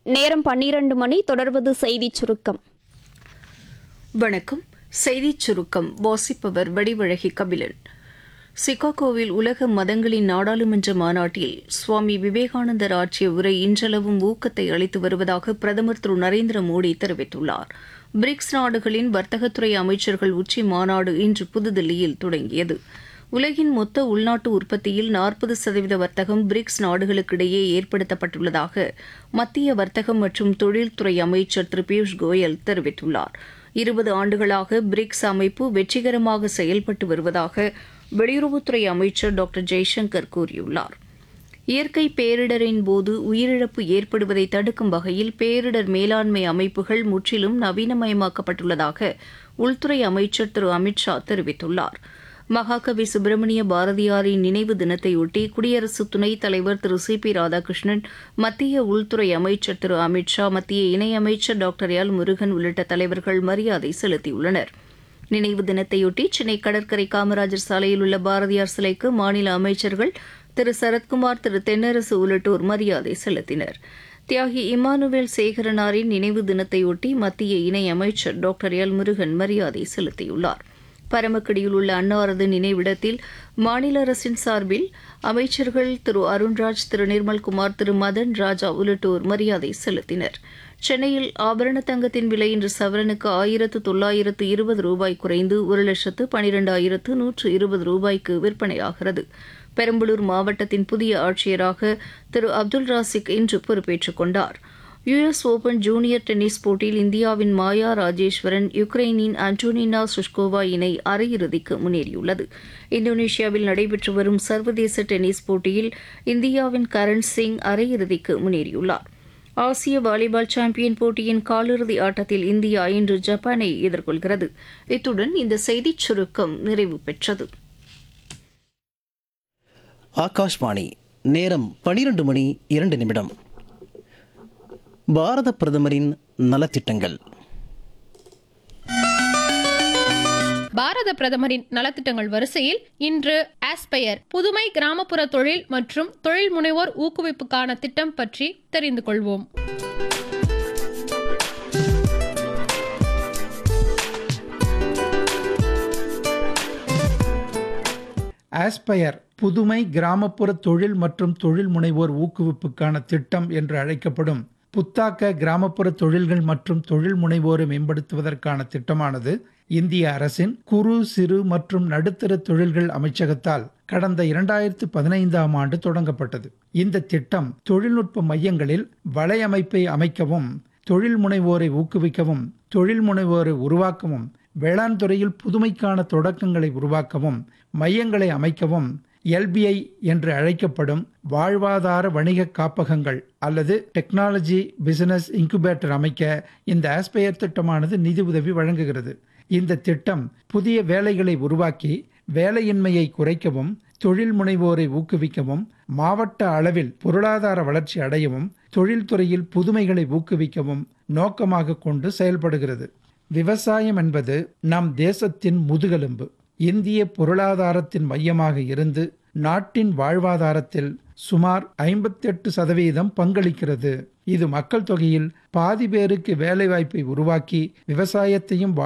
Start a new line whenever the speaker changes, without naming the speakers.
நேரம் பன்னிரண்டு மணி தொடர்வது செய்திச் சுருக்கம்
வணக்கம் செய்திச் சுருக்கம் வாசிப்பவர் வடிவழகி கபிலன் சிகாகோவில் உலக மதங்களின் நாடாளுமன்ற மாநாட்டில் சுவாமி விவேகானந்தர் ஆற்றிய உரை இன்றளவும் ஊக்கத்தை அளித்து வருவதாக பிரதமர் திரு நரேந்திர மோடி தெரிவித்துள்ளார் பிரிக்ஸ் நாடுகளின் வர்த்தகத்துறை அமைச்சர்கள் உச்சி மாநாடு இன்று புதுதில்லியில் தொடங்கியது உலகின் மொத்த உள்நாட்டு உற்பத்தியில் நாற்பது சதவீத வர்த்தகம் பிரிக்ஸ் நாடுகளுக்கிடையே ஏற்படுத்தப்பட்டுள்ளதாக மத்திய வர்த்தகம் மற்றும் தொழில்துறை அமைச்சர் திரு பியூஷ் கோயல் தெரிவித்துள்ளார் இருபது ஆண்டுகளாக பிரிக்ஸ் அமைப்பு வெற்றிகரமாக செயல்பட்டு வருவதாக வெளியுறவுத்துறை அமைச்சர் டாக்டர் ஜெய்சங்கர் கூறியுள்ளார் இயற்கை பேரிடரின் போது உயிரிழப்பு ஏற்படுவதை தடுக்கும் வகையில் பேரிடர் மேலாண்மை அமைப்புகள் முற்றிலும் நவீனமயமாக்கப்பட்டுள்ளதாக உள்துறை அமைச்சர் திரு அமித்ஷா தெரிவித்துள்ளார் மகாகவி சுப்பிரமணிய பாரதியாரின் நினைவு தினத்தையொட்டி குடியரசு துணைத் தலைவர் திரு சி பி ராதாகிருஷ்ணன் மத்திய உள்துறை அமைச்சர் திரு அமித்ஷா மத்திய இணையமைச்சர் டாக்டர் எல் முருகன் உள்ளிட்ட தலைவர்கள் மரியாதை செலுத்தியுள்ளனர் நினைவு தினத்தையொட்டி சென்னை கடற்கரை காமராஜர் சாலையில் உள்ள பாரதியார் சிலைக்கு மாநில அமைச்சர்கள் திரு சரத்குமார் திரு தென்னரசு உள்ளிட்டோர் மரியாதை செலுத்தினர் தியாகி இமானுவேல் சேகரனாரின் நினைவு தினத்தையொட்டி மத்திய இணையமைச்சர் டாக்டர் எல் முருகன் மரியாதை செலுத்தியுள்ளார் பரமக்குடியில் உள்ள அன்னாரது நினைவிடத்தில் மாநில அரசின் சார்பில் அமைச்சர்கள் திரு அருண்ராஜ் திரு நிர்மல்குமார் திரு மதன் ராஜா உள்ளிட்டோர் மரியாதை செலுத்தினர் சென்னையில் ஆபரண தங்கத்தின் விலை இன்று சவரனுக்கு ஆயிரத்து தொள்ளாயிரத்து இருபது ரூபாய் குறைந்து ஒரு லட்சத்து பனிரெண்டாயிரத்து நூற்று இருபது ரூபாய்க்கு விற்பனையாகிறது பெரம்பலூர் மாவட்டத்தின் புதிய ஆட்சியராக திரு அப்துல் ராசிக் இன்று பொறுப்பேற்றுக் கொண்டார் யுஎஸ் ஓபன் ஜூனியர் டென்னிஸ் போட்டியில் இந்தியாவின் மாயா ராஜேஸ்வரன் யுக்ரைனின் அன்டோனினா சுஷ்கோவா இணை அரையிறுதிக்கு முன்னேறியுள்ளது இந்தோனேஷியாவில் நடைபெற்று வரும் சர்வதேச டென்னிஸ் போட்டியில் இந்தியாவின் கரண் சிங் அரையிறுதிக்கு முன்னேறியுள்ளார் ஆசிய வாலிபால் சாம்பியன் போட்டியின் காலிறுதி ஆட்டத்தில் இந்தியா இன்று ஜப்பானை எதிர்கொள்கிறது இத்துடன் இந்த செய்திச் சுருக்கம் நிறைவு பெற்றது
ஆகாஷ்வாணி நேரம் பனிரெண்டு மணி இரண்டு நிமிடம் பாரத பிரதமரின் நலத்திட்டங்கள்
பாரத பிரதமரின் நலத்திட்டங்கள் வரிசையில் இன்று ஆஸ்பயர் புதுமை கிராமப்புற தொழில் மற்றும் தொழில் முனைவோர் ஊக்குவிப்புக்கான திட்டம் பற்றி தெரிந்து கொள்வோம்
ஆஸ்பயர் புதுமை கிராமப்புற தொழில் மற்றும் தொழில் முனைவோர் ஊக்குவிப்புக்கான திட்டம் என்று அழைக்கப்படும் புத்தாக்க கிராமப்புற தொழில்கள் மற்றும் தொழில் முனைவோரை மேம்படுத்துவதற்கான திட்டமானது இந்திய அரசின் குறு சிறு மற்றும் நடுத்தர தொழில்கள் அமைச்சகத்தால் கடந்த இரண்டாயிரத்து பதினைந்தாம் ஆண்டு தொடங்கப்பட்டது இந்த திட்டம் தொழில்நுட்ப மையங்களில் வலையமைப்பை அமைக்கவும் தொழில் முனைவோரை ஊக்குவிக்கவும் தொழில் முனைவோரை உருவாக்கவும் வேளாண் துறையில் புதுமைக்கான தொடக்கங்களை உருவாக்கவும் மையங்களை அமைக்கவும் எல்பிஐ என்று அழைக்கப்படும் வாழ்வாதார வணிக காப்பகங்கள் அல்லது டெக்னாலஜி பிசினஸ் இன்குபேட்டர் அமைக்க இந்த ஆஸ்பயர் திட்டமானது நிதி உதவி வழங்குகிறது இந்த திட்டம் புதிய வேலைகளை உருவாக்கி வேலையின்மையை குறைக்கவும் தொழில் முனைவோரை ஊக்குவிக்கவும் மாவட்ட அளவில் பொருளாதார வளர்ச்சி அடையவும் தொழில்துறையில் புதுமைகளை ஊக்குவிக்கவும் நோக்கமாக கொண்டு செயல்படுகிறது விவசாயம் என்பது நம் தேசத்தின் முதுகெலும்பு இந்திய பொருளாதாரத்தின் மையமாக இருந்து நாட்டின் வாழ்வாதாரத்தில் சுமார் ஐம்பத்தெட்டு சதவீதம் பங்களிக்கிறது இது மக்கள் தொகையில் பாதி பேருக்கு வேலைவாய்ப்பை உருவாக்கி விவசாயத்தையும்